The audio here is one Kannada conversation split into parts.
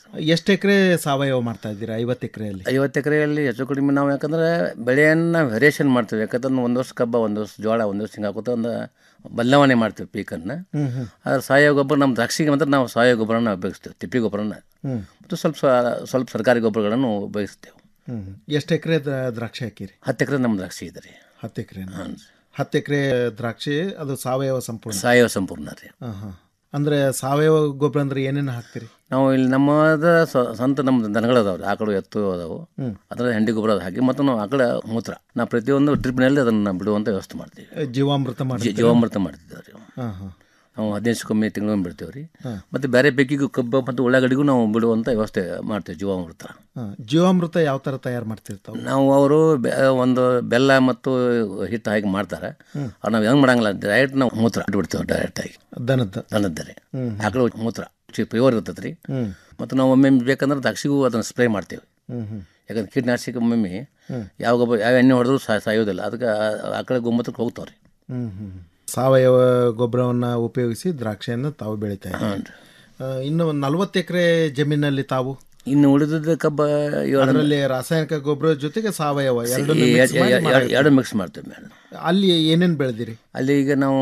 ಎಷ್ಟು ಎಕರೆ ಸಾವಯವ ಮಾಡ್ತಾ ಇದ್ದೀರಾ ಐವತ್ತು ಎಕರೆಯಲ್ಲಿ ಐವತ್ತು ಎಕರೆಯಲ್ಲಿ ಹೆಚ್ಚು ಕಡಿಮೆ ನಾವು ಯಾಕಂದ್ರೆ ಬೆಳೆಯನ್ನು ವೇರಿಯೇಷನ್ ಮಾಡ್ತೀವಿ ಯಾಕಂದ್ರೆ ಒಂದು ವರ್ಷ ಕಬ್ಬ ಒಂದು ವರ್ಷ ಜೋಳ ಒಂದು ವರ್ಷ ಹಿಂಗೆ ಹಾಕೋತ ಒಂದು ಬದಲಾವಣೆ ಮಾಡ್ತೀವಿ ಪೀಕನ್ನು ಹ್ಮ್, ಹ್ಮ್. ಆದ್ರೆ ಸಾವಯವ ಗೊಬ್ಬರ ನಮ್ಮ ದ್ರಾಕ್ಷಿಗೆ ಮಾತ್ರ ನಾವು ಸಾವಯವ ಗೊಬ್ಬರನ ಉಪಯೋಗಿಸ್ತೇವೆ ತಿಪ್ಪಿ ಗೊಬ್ಬರನ ಹ್ಮ್. ಮತ್ತು ಸ್ವಲ್ಪ ಸ- ಸ್ವಲ್ಪ ಸರ್ಕಾರಿ ಗೊಬ್ಬರಗಳನ್ನು ಉಪಯೋಗಿಸ್ತೇವೆ ಹ್ಮ್ ಎಷ್ಟು ಎಕರೆ ದ್ರಾಕ್ಷಿ ಹಾಕಿರಿ ಹತ್ತು ಎಕರೆ ನಮ್ಮ ದ್ರಾಕ್ಷಿ ಇದೆ ರೀ ಹತ್ತು ಎಕರೆ ಹತ್ತು ಎಕರೆ ದ್ರಾಕ್ಷಿ ಅದು ಸಾವಯವ ಸಂಪೂರ್ಣ ಸಾವಯವ ಸಂಪೂರ್ಣ ರೀ ಹಾಂ ಹಾಂ ಅಂದರೆ ಸಾವಯವ ಗೊಬ್ಬರ ಅಂದ್ರೆ ಏನೇನು ಹಾಕ್ತೀರಿ ನಾವು ಇಲ್ಲಿ ನಮ್ಮದ ಸ್ವ- ಸ್ವಂತ ನಮ್ಮ ದನಗಳು ಅದಾವೆ ಆಕಳು ಎತ್ತು ಅದಾವು ಹ್ಮ್. ಅದರ ಹೆಂಡಿ ಗೊಬ್ಬರ ಅದು ಹಾಕಿ ಮತ್ತು ನಾವು ಆಕಳ ಮೂತ್ರ ನಾವು ಪ್ರತಿಯೊಂದು ಟ್ರಿಪ್ನಲ್ಲಿ ಅದನ್ನು ಬಿಡುವಂಥ ವ್ಯವಸ್ಥೆ ಮಾಡ್ತೀವಿ ಜೀವಾಮೃತ ಜೀ- ಮಾಡಿ ಜೀವಾಮೃತ ಮಾಡ್ತಿದ್ದೇವೆ ರೀ ಹಾಂ ಹಾಂ ನಾವು ಹದಿನೈದಕ್ಕೊಮ್ಮೆ ತಿಂಗಳೊಮ್ಮೆ ಬಿಡ್ತೇವೆ ರೀ ಹಾ. ಮತ್ತು ಬೇರೆ ಪೈಕಿಗೂ ಕಬ್ಬು ಮತ್ತು ಉಳ್ಳಾಗಡ್ಡಿಗೂ ನಾವು ಬಿಡುವಂಥ ವ್ಯವಸ್ಥೆ ಮಾಡ್ತೇವೆ ಜೀವಾಮೃತ ಹಾಂ ಜೀವಾಮೃತ ಯಾವ ಥರ ತಯಾರು ಮಾಡ್ತಿರ್ತಾವೆ ನಾವು ಅವರು ಬೆ- ಒಂದು ಬೆಲ್ಲ ಮತ್ತು ಹಿಟ್ಟು ಹಾಕಿ ಮಾಡ್ತಾರೆ ಹ್ಮ್. ಅವ್ರು ನಾವು ಹೆಂಗೆ ಮಾಡಂಗಿಲ್ಲ ಡೈರೆಕ್ಟ್ ನಾವು ಮೂತ್ರ ಬಿಡ್ತೇವೆ ಡೈರೆಕ್ಟಾಗಿ ದನದ ದನದ್ದರೆ ಹ್ಮ್. ಆಕಳು ಮೂತ್ರ ಪ್ಯೂರ್ ಇರ್ತೈತೆ ರೀ ಹ್ಮ್. ಮತ್ತು ನಾವು ಒಮ್ಮೆ ಬೇಕಂದ್ರೆ ದ್ರಾಕ್ಷಿಗೂ ಅದನ್ನು ಸ್ಪ್ರೇ ಮಾಡ್ತೇವೆ ಹ್ಮ್ ಹ್ಮ್ ಯಾಕಂದ್ರೆ ಕೀಟನಾಶಕ ಒಮ್ಮೊಮ್ಮೆ ಹ್ಮ್. ಯಾವ ಗೊಬ್ಬರ ಯಾವ ಎಣ್ಣೆ ಹೊಡೆದ್ರು ಸಾ ಸಾಯೋದಿಲ್ಲ ಅದಕ್ಕೆ ಆ- ಆಕಳ ಗೋಮೂತ್ರಕ್ಕೆ ಹೋಗ್ತಾವ್ರಿ ಹ್ಮ್ ಹ್ಮ್ ಸಾವಯವ ಗೊಬ್ಬರವನ್ನು ಉಪಯೋಗಿಸಿ ದ್ರಾಕ್ಷಿಯನ್ನು ತಾವು ಬೆಳೀತಾ ಇದ್ದೀರಿ ಹಾಂ ಆ, ಇನ್ನು ನಲ್ವತ್ತು ಎಕರೆ ಜಮೀನಲ್ಲಿ ತಾವು ಇನ್ನು ಉಳಿದದ ಕಬ್ಬ ಇವಾಗ ಅದರಲ್ಲಿ ರಾಸಾಯನಿಕ ಗೊಬ್ಬರ ಜೊತೆಗೆ ಸಾವಯವ ಎರಡನ್ನೂ ಈ mix ಎ- ಮಾಡಿ ಎ- ಎ- ಮಾಡಿರ್ತೀರಿ. ಎರಡು ಮಿಕ್ಸ್ ಮಾಡ್ತೇವೆ ಮೇಡಮ್ ಅಲ್ಲಿ ಏನೇನು ಬೆಳೆದಿರಿ ಅಲ್ಲಿ ಈಗ ನಾವು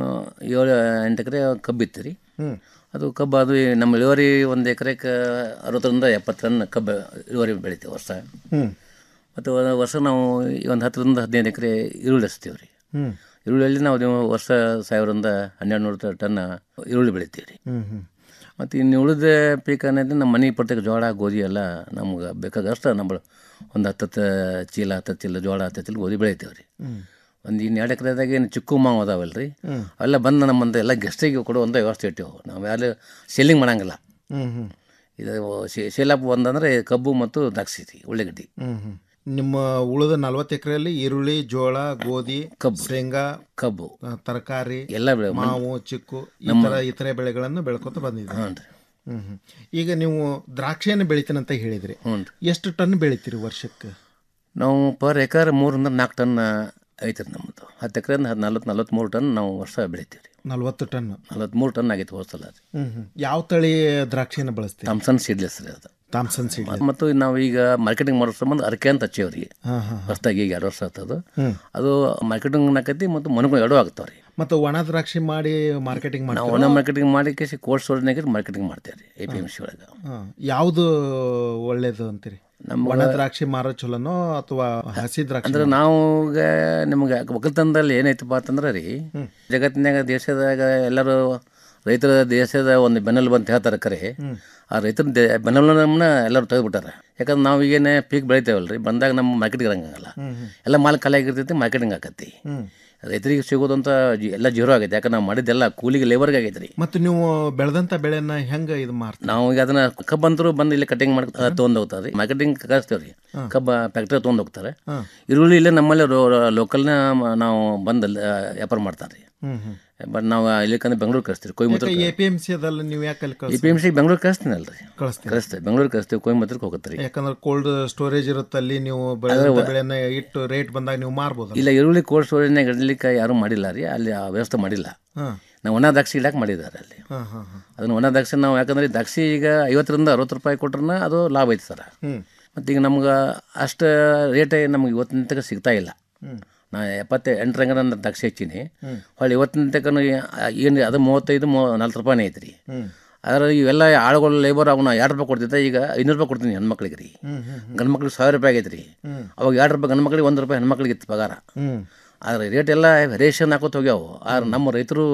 ಏಳು ಎಂಟು ಎಕರೆ ಕಬ್ಬು ಇತ್ತು ರೀ ಹ್ಮ್. ಅದು ಕಬ್ಬು ಅದು ಈ ನಮ್ಮ ಇಳುವರಿ ಒಂದು ಎಕರೆಗೆ ಅರವತ್ತರಿಂದ ಎಪ್ಪತ್ತು ಟನ್ ಕಬ್ಬು ಇಳುವರಿ ಬೆಳಿತೀವಿ ವರ್ಷ ಹ್ಮ್. ಮತ್ತು ಒಂದು ವರ್ಷ ನಾವು ಈ ಒಂದು ಹತ್ತರಿಂದ ಹದಿನೈದು ಎಕರೆ ಈರುಳ್ಳಿ ಹಚ್ತೀವಿ ರೀ ಹ್ಮ್. ಈರುಳ್ಳಿಯಲ್ಲಿ ನಾವು ನೀವು ವರ್ಷ ಸಾವಿರದಿಂದ ಹನ್ನೆರಡು ನೂರು ಟನ್ ಈರುಳ್ಳಿ ಬೆಳಿತೀವಿ ರೀ ಹ್ಮ್ ಹ್ಮ್ ಮತ್ತು ಇನ್ನು ಉಳಿದ ಪೀಕ್ ಅನ್ನೋದು ನಮ್ಮ ಮನೆ ಪ್ರತ್ಯೇಕ ಜೋಳ ಗೋಧಿ ಎಲ್ಲ ನಮ್ಗೆ ಬೇಕಾದಷ್ಟು ನಮ್ಮ ಒಂದು ಹತ್ತತ್ತು ಚೀಲ ಹತ್ತತ್ತು ಚೀಲ ಜೋಳ ಹತ್ತತ್ತು ಚೀಲ ಗೋಧಿ ಬೆಳಿತೀವಿ ರೀ ಹ್ಮ್. ಒಂದು ಇನ್ನು ಎರಡು ಎಕರೆದಾಗ ಏನು ಚಿಕ್ಕು ಮಾವು ಅದಾವಲ್ಲ ರೀ ಹ್ಮ್. ಅವೆಲ್ಲ ಬಂದು ನಮ್ಮಂದು ಎಲ್ಲ ಗೆಸ್ಟಿಗೆ ಕೊಡುವಂಥ ವ್ಯವಸ್ಥೆ ಇಟ್ಟಿವು ನಾವು ಯಾರು ಸೆಲ್ಲಿಂಗ್ ಮಾಡಂಗಿಲ್ಲ ಹ್ಮ್ ಹ್ಮ್ ಇದು ಶೇಲಾಪ್ ಒಂದಂದ್ರೆ ಕಬ್ಬು ಮತ್ತು ದ್ರಾಕ್ಷಿ ರೀ ಉಳ್ಳಾಗಡ್ಡಿ ಹ್ಮ್ ಹ್ಮ್ ನಿಮ್ಮ ಉಳಿದ ನಲ್ವತ್ತು ಎಕರೆಯಲ್ಲಿ ಈರುಳ್ಳಿ ಜೋಳ ಗೋಧಿ ಕಬ್ಬು. ಶೇಂಗಾ ಕಬ್ಬು ಆ, ತರಕಾರಿ ಎಲ್ಲ ಬೆಳೆ ಮಾವು ಚಿಕ್ಕು ಈ ನಮ್ಮ- ಥರ ಇತರೆ ಬೆಳೆಗಳನ್ನು ಬೆಳ್ಕೊತ ಬಂದಿದೆ ಹ್ಞೂ ರೀ ಹ್ಮ್ ಹ್ಮ್ ಈಗ ನೀವು ದ್ರಾಕ್ಷಿಯನ್ನು ಬೆಳಿತೀನಿ ಅಂತ ಹೇಳಿದ್ರಿ ಹ್ಞೂ ರೀ ಎಷ್ಟು ಟನ್ ಬೆಳಿತೀರಿ ವರ್ಷಕ್ಕೆ ನಾವು ಪರ್ ಎಕರ್ ಮೂರರಿಂದ ನಾಲ್ಕು ಟನ್ ಐತೆ ರೀ ನಮ್ಮದು ಹತ್ತು ಎಕರೆಯಿಂದ ಹತ್ತು ನಲ್ವತ್ತು ನಲ್ವತ್ತ್ಮೂರು ಟನ್ ನಾವು ವರ್ಷ ಬೆಳಿತೀವಿ ರೀ ನಲ್ವತ್ತು ಟನ್ ನಲ್ವತ್ತ್ಮೂರು ಟನ್ ಆಗೈತೆ ಹೋದ ಸಲ ರೀ ಹ್ಮ್ ಹ್ಮ್ ಯಾವ ತಳಿ ದ್ರಾಕ್ಷಿಯನ್ನು ಬಳಸ್ತೀರಿ ಥಾಮ್ಸನ್ ಸೀಡ್ಲೆಸ್ ರೀ ಅದು ಥಾಮ್ಸನ್ ಸೀಡ್ ಮತ್ತು ನಾವು ಈಗ ಮಾರ್ಕೆಟಿಂಗ್ ಮಾಡೋ ಸಂಬಂಧ ಅರಕೆ ಅಂತ ಹಚ್ಚೇವ್ ರೀ ಹಾಂ ಹಾಂ ಹೊಸ್ದಾಗಿ ಈಗ ಎರಡು ವರ್ಷ ಆಗ್ತದೆ ಹ್ಮ್. ಅದು ಮಾರ್ಕೆಟಿಂಗ್ ಆಕೈತಿ ಮತ್ತು ಮನಗೂ ಎರಡೂ ಆಗ್ತಾವೆ ರೀ ಮತ್ತು ಒಣ ದ್ರಾಕ್ಷಿ ಮಾಡಿ ಮಾರ್ಕೆಟಿಂಗ್ ನಾವು ಮಾಡ್ತೀರಾ ಒಣ ಮಾರ್ಕೆಟಿಂಗ್ ಮಾಡಿ ಕೇಸಿ ಕೋಲ್ಡ್ ಸ್ಟೋರೇಜ್ನಾಗ ಮಾರ್ಕೆಟಿಂಗ್ ಮಾಡ್ತೇವೆ ರೀ ಎ ಪಿ ಎಮ್ ಸಿ ಒಳಗೆ ಹಾಂ ಯಾವುದು ಒಳ್ಳೇದು ಅಂತೀರಿ ನಮ್ಗೆ- ಒಣ ದ್ರಾಕ್ಷಿ ಮಾರೋ ಚಲೋನೋ ಅಥವಾ ಹಸಿ ದ್ರಾಕ್ಷಿ ಅಂದ್ರೆ ನಾವು ಈಗ ನಿಮ್ಗೆ ಒಕ್ಕಲ್ತನದಲ್ಲಿ ಏನೈತಪ್ಪ ಅಂತಂದ್ರೆ ರೀ ಜಗತ್ತಿನಾಗ ದೇಶದಾಗ ಎಲ್ಲರೂ ರೈತರ ದೇಶದ ಒಂದು ಬೆನ್ನೆಲುಬು ಅಂತ ಹೇಳ್ತಾರೆ ಕರೆ ಆ ರೈತರ ದೇ ಬೆನ್ನೆಲುಬನ್ನ ಎಲ್ಲರೂ ತೆಗೆದುಬಿಟ್ಟಾರೆ ಯಾಕಂದ್ರೆ ನಾವು ಈಗೇನೆ ಪೀಕ್ ಬೆಳಿತೇವಲ್ಲ ರೀ ಬಂದಾಗ ನಮ್ಮ ಮಾರ್ಕೆಟಿಗೆ ಇರಂಗಿಲ್ಲ ಎಲ್ಲ ಮಾಲ್ ಖಾಲಿ ಆಗಿರ್ತೈತಿ ಮಾರ್ಕೆಟಿಂಗ್ ಆಕತಿ ಹ್ಮ್. ರೈತರಿಗೆ ಸಿಗೋದಂತ ಜಿ- ಎಲ್ಲ ಜೀರೋ ಆಗೈತೆ ಯಾಕಂದ್ರೆ ನಾವು ಮಾಡಿದ್ದೆಲ್ಲ ಕೂಲಿಗೆ ಲೇಬರ್ಗೆ ಆಗೈತೆ ರೀ ಮತ್ತು ನೀವು ಬೆಳೆದಂಥ ಬೆಳೆನ ಹೆಂಗೆ ಇದು ಮಾಡ್ತೀರಿ ನಾವು ಈಗ ಅದನ್ನ ಕಬ್ಬಂತರು ಬಂದು ಇಲ್ಲಿ ಕಟಿಂಗ್ ಮಾಡಿ ತೊಗೊಂಡು ಹೋಗ್ತಾರೆ ರೀ ಮಾರ್ಕೆಟಿಂಗ್ ಕಳಿಸ್ತೇವೆ ರೀ ಕಬ್ಬ ಫ್ಯಾಕ್ಟ್ರಿ ತೊಗೊಂಡು ಹೋಗ್ತಾರೆ ಹಾಂ. ಈರುಳ್ಳಿ ಇಲ್ಲೇ ನಮ್ಮಲ್ಲಿ ಲೋಕಲ್ನ ನಾವು ಬಂದು ಅಲ್ಲಿ, ಆ, ವ್ಯಾಪಾರ ಮಾಡ್ತಾರೆ ರೀ ಹ್ಮ್ ಹ್ಮ್ ಬಟ್ ನಾವು ಇಲ್ಲಿಕಂದ್ರೆ ಬೆಂಗಳೂರು ಕಳಿಸ್ತೀವಿ Coimbatore A P M C ಅದಲ್ಲ ನೀವು ಯಾಕೆ ಅಲ್ಲಿ ಎ ಕಳ್ಸಿ ಪಿ ಎಮ್ ಸಿ ಬೆಂಗಳೂರು ಕಳಿಸ್ತೀನಲ್ಲ ರೀ ಕಳಿಸ್ತೀರಿ ಕಳಿಸ್ತೇವೆ ಬೆಂಗಳೂರು ಕಳಿಸ್ತೀವಿ ಕೊಯಮತ್ತೂರ್ಗೆ ಹೋಗುತ್ತೆ ರೀ ಯಾಕಂದ್ರೆ ಕೋಲ್ಡ್ ಸ್ಟೋರೇಜ್ ಇರುತ್ತೆ ಅಲ್ಲಿ ನೀವು ಬೆಳೆದಂಥ ಬೆಳೆನ ಇಟ್ಟು ರೇಟ್ ಬಂದಾಗ ನೀವು ಮಾರ್ಬೋದಲ್ಲ ಇಲ್ಲ ಈರುಳ್ಳಿ ಕೋಲ್ಡ್ ಸ್ಟೋರೇಜ್ನಾಗ ಇಡಲಿಕ್ಕೆ ಯಾರೂ ಮಾಡಿಲ್ಲ ರೀ ಅಲ್ಲಿ ಆ ವ್ಯವಸ್ಥೆ ಮಾಡಿಲ್ಲ ಹಾಂ ನಾವು ಒಣ ದ್ರಾಕ್ಷಿ ಇಡಕ್ಕೆ ಮಾಡಿದ್ದಾರೆ ಅಲ್ಲಿ ಹಾಂ ಹಾಂ ಹಾಂ ಅದನ್ನು ಒಣ ದ್ರಾಕ್ಷಿ ನಾವು ಯಾಕಂದ್ರೆ ಈ ದ್ರಾಕ್ಷಿ ಈಗ ಐವತ್ತರಿಂದ ಅರವತ್ತು ರೂಪಾಯಿ ಕೊಟ್ರನ್ನ ಅದು ಲಾಭ ಐತೆ ಸರ್ ಹ್ಞೂ ಮತ್ತು ಈಗ ನಮ್ಗೆ ಅಷ್ಟು ರೇಟ್ ನಮ್ಗೆ ಇವತ್ತಿನ ತನಕ ಸಿಗ್ತಾ ಇಲ್ಲ ಹ್ಞೂ ನಾ ಎಪ್ಪತ್ತ ಎಂಟರಂಗ ನನ್ನ ದ್ರಾಕ್ಷಿ ಹಚ್ಚೀನಿ ಹೊಳ್ಳಿ ಇವತ್ತಿನ ತನಕ ಏನು ಅದು ಮೂವತ್ತೈದು ಮೂ ನಲ್ವತ್ತು ರೂಪಾಯಿನೇ ಐತ್ರಿ ಹ್ಞೂ ಆದ್ರೆ ಇವೆಲ್ಲ ಆಳುಗಳು ಲೇಬರ್ ಅವನ್ನ ಎರಡು ರೂಪಾಯಿ ಕೊಡ್ತಿದ್ದೆ ಈಗ ಐನೂರು ರೂಪಾಯಿ ಕೊಡ್ತೀನಿ ಹೆಣ್ಮಕ್ಳಿಗೆ ರೀ ಹ್ಞೂ ಹ್ಞೂ ಗಂಡು ಮಕ್ಳಿಗೆ ಸಾವಿರ ರೂಪಾಯಿ ಆಗೈತೆ ರೀ ಹ್ಞೂ ಅವಾಗ ಎರಡು ರೂಪಾಯಿ ಗಂಡು ಮಕ್ಳಿಗೆ ಒಂದು ರೂಪಾಯಿ ಹೆಣ್ಮಕ್ಳಿಗೆ ಇತ್ತು ಪಗಾರ ಹ್ಞೂ ಆದರೆ ರೇಟ್ ಎಲ್ಲ ವೇರಿಯೇಷನ್ ಹಾಕೋತ ಹೋಗ್ಯಾವು ಆದ್ರೆ ನಮ್ಮ ರೈತರು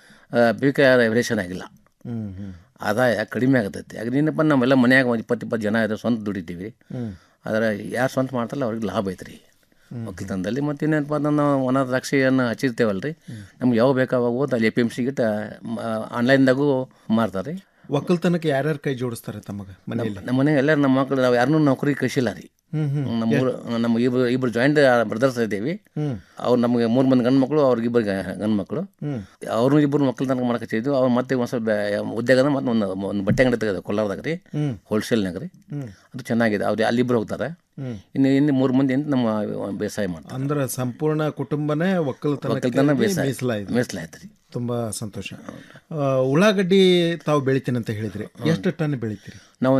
ಬೀಕ ವೇರಿಯೇಷನ್ ಆಗಿಲ್ಲ ಹ್ಞೂ ಹ್ಞೂ ಆದಾಯ ಕಡಿಮೆ ಆಗತೈತಿ ಯಾಕೆ ನೀನಪ್ಪ ನಾವೆಲ್ಲ ಮನ್ಯಾಗ ಒಂದು ಇಪ್ಪತ್ತು ಇಪ್ಪತ್ತು ಜನ ಇದ್ದಾರೆ ಸ್ವಂತ ದುಡಿತೀವಿ ಹ್ಞೂ ಆದರೆ ಯಾರು ಸ್ವಂತ ಮಾಡ್ತಾರಲ್ಲ ಅವ್ರಿಗೆ ಲಾಭ ಐತ್ರಿ ಒಕ್ಕಲ್ತನದಲ್ಲಿ ಮತ್ತು ಇನ್ನೇನಪ್ಪ ಅಂದ್ರೆ ನಾವು ಒಣ ದ್ರಾಕ್ಷಿಯನ್ನು ಹಚ್ಚಿರ್ತೇವಲ್ಲ ರೀ ನಮ್ಗೆ ಯಾವ ಬೇಕಾವಾಗ ಹೋದ್ ಅಲ್ಲಿ ಎ ಪಿ ಎಮ್ ಸಿ ಗಿಟ್ಟ ಆನ್ಲೈನ್ದಾಗೂ ಮಾರ್ತಾರೆ ರೀ ಒಕ್ಕಲ್ತನಕ್ಕೆ ಯಾರ್ಯಾರು ಕೈ ಜೋಡಿಸ್ತಾರೆ ತಮಗೆ ಮನೆಯಲ್ಲಿ ನಮ್ಮ ಮನೆ ಎಲ್ಲರೂ ನಮ್ಮ ಮಕ್ಕಳು ನಾವು ಯಾರನ್ನೂ ನೌಕರಿ ಕಳಿಸಿಲ್ಲ ರೀ ಹ್ಞೂ ಹ್ಞೂ ನಮ್ಮ ಊರು ನಮ್ಮ ಇಬ್ರು ಇಬ್ರು ಜಾಯಿಂಟ್ ಬ್ರದರ್ಸ್ ಇದ್ದೀವಿ ಹ್ಞೂ ಅವ್ರು ನಮಗೆ ಮೂರು ಮಂದಿ ಗಂಡು ಮಕ್ಕಳು ಅವ್ರಿಗೆ ಇಬ್ಬರು ಗಂಡು ಮಕ್ಕಳು ಹ್ಞೂ ಅವ್ರನ್ನೂ ಇಬ್ಬರು ಮಕ್ಕಳು ತನಕ ಮಾಡಕತ್ತಿದ್ವಿ ಅವ್ರು ಮತ್ತೆ ಒಂದು ಸ್ವಲ್ಪ ಉದ್ಯೋಗದ ಮತ್ತೆ ಒಂದು ಒಂದು ಬಟ್ಟೆ ಅಂಗಡಿ ತೆಗೆದು ಕೊಲ್ಲಾರದಾಗ ರೀ ಹ್ಞೂ ಹೋಲ್ಸೇಲ್ನಾಗ ರೀ ಹ್ಞೂ ಅದು ಚೆನ್ನಾಗಿದೆ ಅವ್ರು ಅಲ್ಲಿಬ್ಬರು ಹೋಗ್ತಾರೆ ಹ್ಞೂ ಇನ್ನು ಇನ್ನು ಮೂರು ಮಂದಿ ಅಂತ ನಮ್ಮ ಬೇಸಾಯ ಮಾಡ್ತಾರೆ ಅಂದ್ರೆ ಸಂಪೂರ್ಣ ಕುಟುಂಬನೇ ಒಕ್ಕಲ್ತನ ಒಕ್ಕಲ್ತನಕ್ಕೆ ಬೇಸಾಯ ಮೀಸಲಾಗಿದೆ ಮೀಸಲಾಯ್ತು ರೀ ತುಂಬ ಸಂತೋಷ ಆ, ಉಳ್ಳಾಗಡ್ಡಿ ತಾವು ಬೆಳಿತೀನಿ ಅಂತ ಹೇಳಿದ್ರಿ ಎಷ್ಟು ಟನ್ ಬೆಳಿತೀರಿ ನಾವು